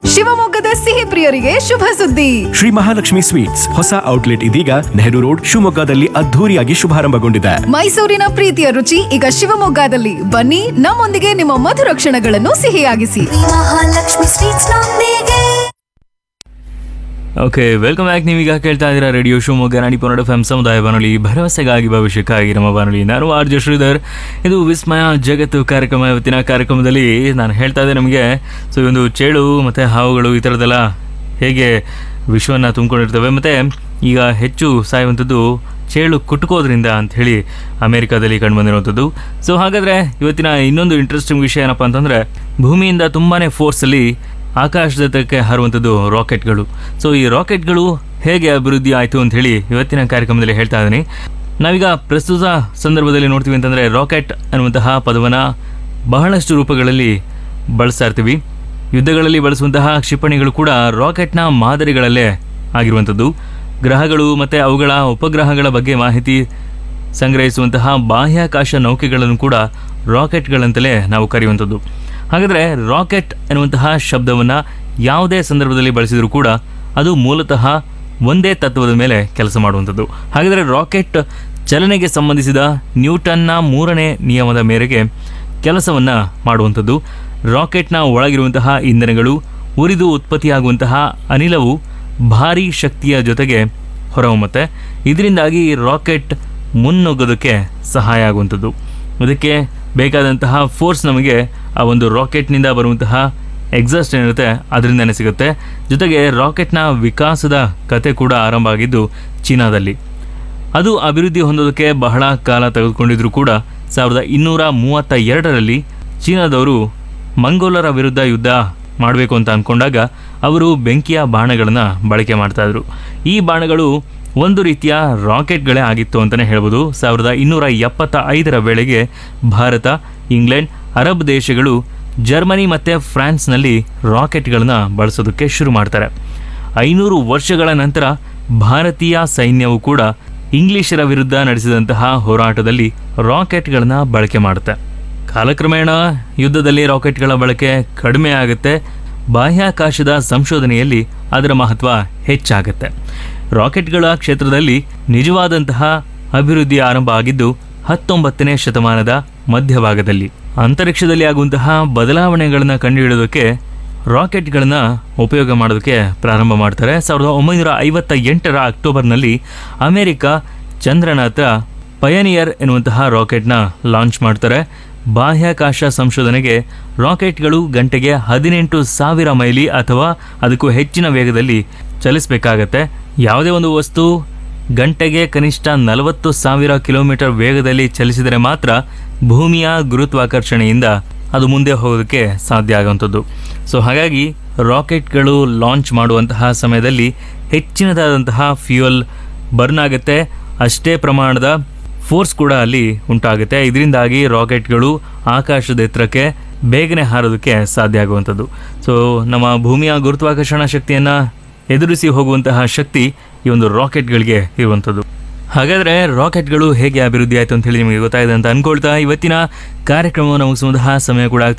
ಶಿವಮೊಗ್ಗದ ಸಿಹಿ ಪ್ರಿಯರಿಗೆ ಶುಭ ಸುದ್ದಿ ಶ್ರೀ ಮಹಾಲಕ್ಷ್ಮಿ ಸ್ವೀಟ್ಸ್ ಹೊಸ ಔಟ್ಲೆಟ್ ಇದೀಗ ನೆಹರು ರೋಡ್ ಶಿವಮೊಗ್ಗದಲ್ಲಿ ಅದ್ಧೂರಿಯಾಗಿ ಶುಭಾರಂಭಗೊಂಡಿದೆ ಮೈಸೂರಿನ ಪ್ರೀತಿಯ ರುಚಿ ಈಗ ಶಿವಮೊಗ್ಗದಲ್ಲಿ ಬನ್ನಿ ನಮ್ಮೊಂದಿಗೆ ನಿಮ್ಮ ಮಧುರ ಕ್ಷಣಗಳನ್ನು ಸಿಹಿಯಾಗಿಸಿ ಮಹಾಲಕ್ಷ್ಮಿ ಸ್ವೀಟ್ಸ್ ನೊಂದಿಗೆ ಓಕೆ ವೆಲ್ಕಮ್ ಬ್ಯಾಕ್ ನೀವೀಗ ಕೇಳ್ತಾ ಇದ್ದೀರಾ ರೇಡಿಯೋ ಶಿವಮೊಗ್ಗ ನಾಡಿ ಪೊನ್ನಡ ಎಫ್ ಸಮುದಾಯ ಬಾನುಲಿ ಭರವಸೆಗಾಗಿ ಭವಿಷ್ಯಕ್ಕಾಗಿ ನಮ್ಮ ಬಾನುಲಿ ನಾನು ಆರ್ ಜೆ ಶ್ರೀಧರ್ ಇದು ವಿಸ್ಮಯ ಜಗತ್ತು ಕಾರ್ಯಕ್ರಮ ಇವತ್ತಿನ ಕಾರ್ಯಕ್ರಮದಲ್ಲಿ ನಾನು ಹೇಳ್ತಾ ಇದ್ದೆ ನಮಗೆ ಸೊ ಈ ಒಂದು ಚೇಳು ಮತ್ತು ಹಾವುಗಳು ಈ ಥರದ್ದೆಲ್ಲ ಹೇಗೆ ವಿಶ್ವವನ್ನು ತುಂಬಿಕೊಂಡಿರ್ತವೆ ಮತ್ತು ಈಗ ಹೆಚ್ಚು ಸಾಯುವಂಥದ್ದು ಚೇಳು ಕುಟ್ಕೋದ್ರಿಂದ ಅಂಥೇಳಿ ಅಮೇರಿಕಾದಲ್ಲಿ ಕಂಡುಬಂದಿರುವಂಥದ್ದು ಸೊ ಹಾಗಾದರೆ ಇವತ್ತಿನ ಇನ್ನೊಂದು ಇಂಟ್ರೆಸ್ಟಿಂಗ್ ವಿಷಯ ಏನಪ್ಪ ಅಂತಂದರೆ ಭೂಮಿಯಿಂದ ತುಂಬಾ ಫೋರ್ಸಲ್ಲಿ ಆಕಾಶದತ್ತಕ್ಕೆ ಹಾರುವಂಥದ್ದು ರಾಕೆಟ್ಗಳು ಸೊ ಈ ರಾಕೆಟ್ಗಳು ಹೇಗೆ ಅಭಿವೃದ್ಧಿ ಆಯಿತು ಅಂತ ಹೇಳಿ ಇವತ್ತಿನ ಕಾರ್ಯಕ್ರಮದಲ್ಲಿ ಹೇಳ್ತಾ ಇದ್ದೀನಿ ನಾವೀಗ ಪ್ರಸ್ತುತ ಸಂದರ್ಭದಲ್ಲಿ ನೋಡ್ತೀವಿ ಅಂತಂದರೆ ರಾಕೆಟ್ ಅನ್ನುವಂತಹ ಪದವನ್ನು ಬಹಳಷ್ಟು ರೂಪಗಳಲ್ಲಿ ಬಳಸ್ತಾ ಇರ್ತೀವಿ ಯುದ್ಧಗಳಲ್ಲಿ ಬಳಸುವಂತಹ ಕ್ಷಿಪಣಿಗಳು ಕೂಡ ರಾಕೆಟ್ನ ಮಾದರಿಗಳಲ್ಲೇ ಆಗಿರುವಂಥದ್ದು ಗ್ರಹಗಳು ಮತ್ತು ಅವುಗಳ ಉಪಗ್ರಹಗಳ ಬಗ್ಗೆ ಮಾಹಿತಿ ಸಂಗ್ರಹಿಸುವಂತಹ ಬಾಹ್ಯಾಕಾಶ ನೌಕೆಗಳನ್ನು ಕೂಡ ರಾಕೆಟ್ಗಳಂತಲೇ ನಾವು ಕರೆಯುವಂಥದ್ದು ಹಾಗಾದರೆ ರಾಕೆಟ್ ಎನ್ನುವಂತಹ ಶಬ್ದವನ್ನು ಯಾವುದೇ ಸಂದರ್ಭದಲ್ಲಿ ಬಳಸಿದರೂ ಕೂಡ ಅದು ಮೂಲತಃ ಒಂದೇ ತತ್ವದ ಮೇಲೆ ಕೆಲಸ ಮಾಡುವಂಥದ್ದು ಹಾಗಾದರೆ ರಾಕೆಟ್ ಚಲನೆಗೆ ಸಂಬಂಧಿಸಿದ ನ್ಯೂಟನ್ನ ಮೂರನೇ ನಿಯಮದ ಮೇರೆಗೆ ಕೆಲಸವನ್ನು ಮಾಡುವಂಥದ್ದು ರಾಕೆಟ್ನ ಒಳಗಿರುವಂತಹ ಇಂಧನಗಳು ಉರಿದು ಉತ್ಪತ್ತಿಯಾಗುವಂತಹ ಅನಿಲವು ಭಾರೀ ಶಕ್ತಿಯ ಜೊತೆಗೆ ಹೊರಹೊಮ್ಮುತ್ತೆ ಇದರಿಂದಾಗಿ ರಾಕೆಟ್ ಮುನ್ನುಗ್ಗೋದಕ್ಕೆ ಸಹಾಯ ಆಗುವಂಥದ್ದು ಅದಕ್ಕೆ ಬೇಕಾದಂತಹ ಫೋರ್ಸ್ ನಮಗೆ ಆ ಒಂದು ರಾಕೆಟ್ನಿಂದ ಬರುವಂತಹ ಎಕ್ಸಾಸ್ಟ್ ಏನಿರುತ್ತೆ ಅದರಿಂದನೇ ಸಿಗುತ್ತೆ ಜೊತೆಗೆ ರಾಕೆಟ್ನ ವಿಕಾಸದ ಕತೆ ಕೂಡ ಆರಂಭ ಆಗಿದ್ದು ಚೀನಾದಲ್ಲಿ ಅದು ಅಭಿವೃದ್ಧಿ ಹೊಂದೋದಕ್ಕೆ ಬಹಳ ಕಾಲ ತೆಗೆದುಕೊಂಡಿದ್ರೂ ಕೂಡ ಸಾವಿರದ ಇನ್ನೂರ ಮೂವತ್ತ ಎರಡರಲ್ಲಿ ಚೀನಾದವರು ಮಂಗೋಲರ ವಿರುದ್ಧ ಯುದ್ಧ ಮಾಡಬೇಕು ಅಂತ ಅಂದ್ಕೊಂಡಾಗ ಅವರು ಬೆಂಕಿಯ ಬಾಣಗಳನ್ನು ಬಳಕೆ ಮಾಡ್ತಾಯಿದ್ರು ಈ ಬಾಣಗಳು ಒಂದು ರೀತಿಯ ರಾಕೆಟ್ಗಳೇ ಆಗಿತ್ತು ಅಂತಲೇ ಹೇಳ್ಬೋದು ಸಾವಿರದ ಇನ್ನೂರ ಎಪ್ಪತ್ತ ಐದರ ವೇಳೆಗೆ ಭಾರತ ಇಂಗ್ಲೆಂಡ್ ಅರಬ್ ದೇಶಗಳು ಜರ್ಮನಿ ಮತ್ತು ಫ್ರಾನ್ಸ್ನಲ್ಲಿ ರಾಕೆಟ್ಗಳನ್ನ ಬಳಸೋದಕ್ಕೆ ಶುರು ಮಾಡ್ತಾರೆ ಐನೂರು ವರ್ಷಗಳ ನಂತರ ಭಾರತೀಯ ಸೈನ್ಯವು ಕೂಡ ಇಂಗ್ಲಿಷರ ವಿರುದ್ಧ ನಡೆಸಿದಂತಹ ಹೋರಾಟದಲ್ಲಿ ರಾಕೆಟ್ಗಳನ್ನ ಬಳಕೆ ಮಾಡುತ್ತೆ ಕಾಲಕ್ರಮೇಣ ಯುದ್ಧದಲ್ಲಿ ರಾಕೆಟ್ಗಳ ಬಳಕೆ ಕಡಿಮೆ ಆಗುತ್ತೆ ಬಾಹ್ಯಾಕಾಶದ ಸಂಶೋಧನೆಯಲ್ಲಿ ಅದರ ಮಹತ್ವ ಹೆಚ್ಚಾಗುತ್ತೆ ರಾಕೆಟ್ಗಳ ಕ್ಷೇತ್ರದಲ್ಲಿ ನಿಜವಾದಂತಹ ಅಭಿವೃದ್ಧಿ ಆರಂಭ ಆಗಿದ್ದು ಹತ್ತೊಂಬತ್ತನೇ ಶತಮಾನದ ಮಧ್ಯಭಾಗದಲ್ಲಿ ಅಂತರಿಕ್ಷದಲ್ಲಿ ಆಗುವಂತಹ ಬದಲಾವಣೆಗಳನ್ನು ಕಂಡುಹಿಡಿಯೋದಕ್ಕೆ ರಾಕೆಟ್ಗಳನ್ನ ಉಪಯೋಗ ಮಾಡೋದಕ್ಕೆ ಪ್ರಾರಂಭ ಮಾಡ್ತಾರೆ ಸಾವಿರದ ಒಂಬೈನೂರ ಐವತ್ತ ಎಂಟರ ಅಕ್ಟೋಬರ್ನಲ್ಲಿ ಅಮೆರಿಕ ಚಂದ್ರನ ಹತ್ರ ಪಯನಿಯರ್ ಎನ್ನುವಂತಹ ರಾಕೆಟ್ನ ಲಾಂಚ್ ಮಾಡ್ತಾರೆ ಬಾಹ್ಯಾಕಾಶ ಸಂಶೋಧನೆಗೆ ರಾಕೆಟ್ಗಳು ಗಂಟೆಗೆ ಹದಿನೆಂಟು ಸಾವಿರ ಮೈಲಿ ಅಥವಾ ಅದಕ್ಕೂ ಹೆಚ್ಚಿನ ವೇಗದಲ್ಲಿ ಚಲಿಸಬೇಕಾಗತ್ತೆ ಯಾವುದೇ ಒಂದು ವಸ್ತು ಗಂಟೆಗೆ ಕನಿಷ್ಠ ನಲವತ್ತು ಸಾವಿರ ಕಿಲೋಮೀಟರ್ ವೇಗದಲ್ಲಿ ಚಲಿಸಿದರೆ ಮಾತ್ರ ಭೂಮಿಯ ಗುರುತ್ವಾಕರ್ಷಣೆಯಿಂದ ಅದು ಮುಂದೆ ಹೋಗೋದಕ್ಕೆ ಸಾಧ್ಯ ಆಗುವಂಥದ್ದು ಸೊ ಹಾಗಾಗಿ ರಾಕೆಟ್ಗಳು ಲಾಂಚ್ ಮಾಡುವಂತಹ ಸಮಯದಲ್ಲಿ ಹೆಚ್ಚಿನದಾದಂತಹ ಫ್ಯೂಯಲ್ ಬರ್ನ್ ಆಗುತ್ತೆ ಅಷ್ಟೇ ಪ್ರಮಾಣದ ಫೋರ್ಸ್ ಕೂಡ ಅಲ್ಲಿ ಉಂಟಾಗುತ್ತೆ ಇದರಿಂದಾಗಿ ರಾಕೆಟ್ಗಳು ಆಕಾಶದ ಎತ್ತರಕ್ಕೆ ಬೇಗನೆ ಹಾರೋದಕ್ಕೆ ಸಾಧ್ಯ ಆಗುವಂಥದ್ದು ಸೊ ನಮ್ಮ ಭೂಮಿಯ ಗುರುತ್ವಾಕರ್ಷಣಾ ಶಕ್ತಿಯನ್ನು ಎದುರಿಸಿ ಹೋಗುವಂತಹ ಶಕ್ತಿ ಈ ಒಂದು ರಾಕೆಟ್ಗಳಿಗೆ ಇರುವಂಥದ್ದು ಹಾಗಾದರೆ ರಾಕೆಟ್ಗಳು ಹೇಗೆ ಅಭಿವೃದ್ಧಿ ಆಯಿತು ಅಂತ ಹೇಳಿ ನಿಮಗೆ ಗೊತ್ತಾಗಿದೆ ಅಂತ ಅನ್ಕೊಳ್ತಾ ಇವತ್ತಿನ ಕಾರ್ಯಕ್ರಮವನ್ನು ಮುಗಿಸುವಂತಹ ಸಮಯ ಕೂಡ ಆಗ್ತಾ